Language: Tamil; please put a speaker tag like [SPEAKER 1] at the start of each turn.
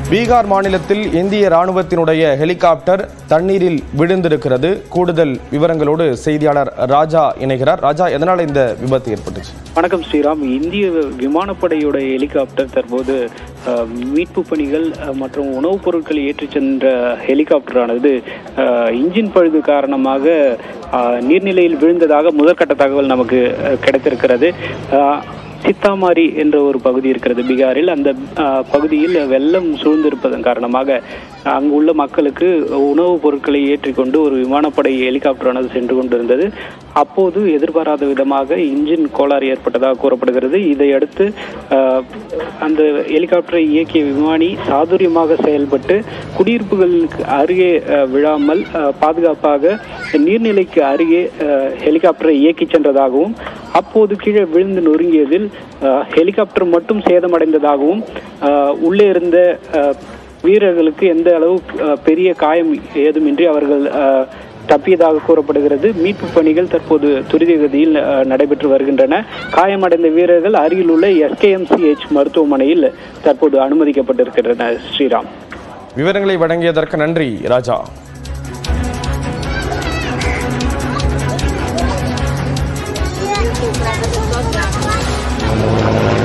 [SPEAKER 1] பீகார் மாநிலத்தில் இந்திய ராணுவத்தினுடைய ஹெலிகாப்டர் தண்ணீரில் விழுந்திருக்கிறது கூடுதல் விவரங்களோடு செய்தியாளர் ராஜா இணைகிறார் ராஜா எதனால் இந்த விபத்து ஏற்பட்டுச்சு
[SPEAKER 2] வணக்கம் ஸ்ரீராம் இந்திய விமானப்படையோட ஹெலிகாப்டர் தற்போது அஹ், மீட்பு பணிகள் அஹ், மற்றும் உணவுப் பொருட்களை ஏற்றிச் சென்ற ஹெலிகாப்டரானது அஹ், இன்ஜின் பழுது காரணமாக அஹ், நீர்நிலையில் விழுந்ததாக முதற்கட்ட தகவல் நமக்கு அஹ், கிடைத்திருக்கிறது அஹ், சித்தாமாரி என்ற ஒரு பகுதி இருக்கிறது பீகாரில் அந்த அஹ், பகுதியில் வெள்ளம் சூழ்ந்திருப்பதன் காரணமாக அங்கு உள்ள மக்களுக்கு உணவுப் பொருட்களை ஏற்றிக்கொண்டு ஒரு விமானப்படை ஹெலிகாப்டரானது சென்று கொண்டிருந்தது அப்போது எதிர்பாராத விதமாக இன்ஜின் கோளாறு ஏற்பட்டதாக கூறப்படுகிறது இதையடுத்து அஹ், அந்த ஹெலிகாப்டரை இயக்கிய விமானி சாதுரியமாக செயல்பட்டு குடியிருப்புகளுக்கு அருகே அஹ், விழாமல் அஹ், பாதுகாப்பாக நீர்நிலைக்கு அருகே அஹ், ஹெலிகாப்டரை இயக்கிச் சென்றதாகவும் அப்போது கீழே விழுந்து நொறுங்கியதில் அஹ், ஹெலிகாப்டர் மட்டும் சேதமடைந்ததாகவும் அஹ், உள்ளே இருந்த அஹ், வீரர்களுக்கு எந்த அளவு அஹ், பெரிய காயம் ஏதுமின்றி அவர்கள் அஹ், தப்பியதாக கூறப்படுகிறது மீட்பு பணிகள் தற்போது துரிதகதியில் அஹ், நடைபெற்று வருகின்றன காயமடைந்த வீரர்கள் அருகில் உள்ள எஸ்கேஎம்சிஹெச் மருத்துவமனையில் தற்போது அனுமதிக்கப்பட்டிருக்கின்றனர் ஸ்ரீராம்
[SPEAKER 1] விவரங்களை வழங்கியதற்கு நன்றி ராஜா
[SPEAKER 3] Yeah.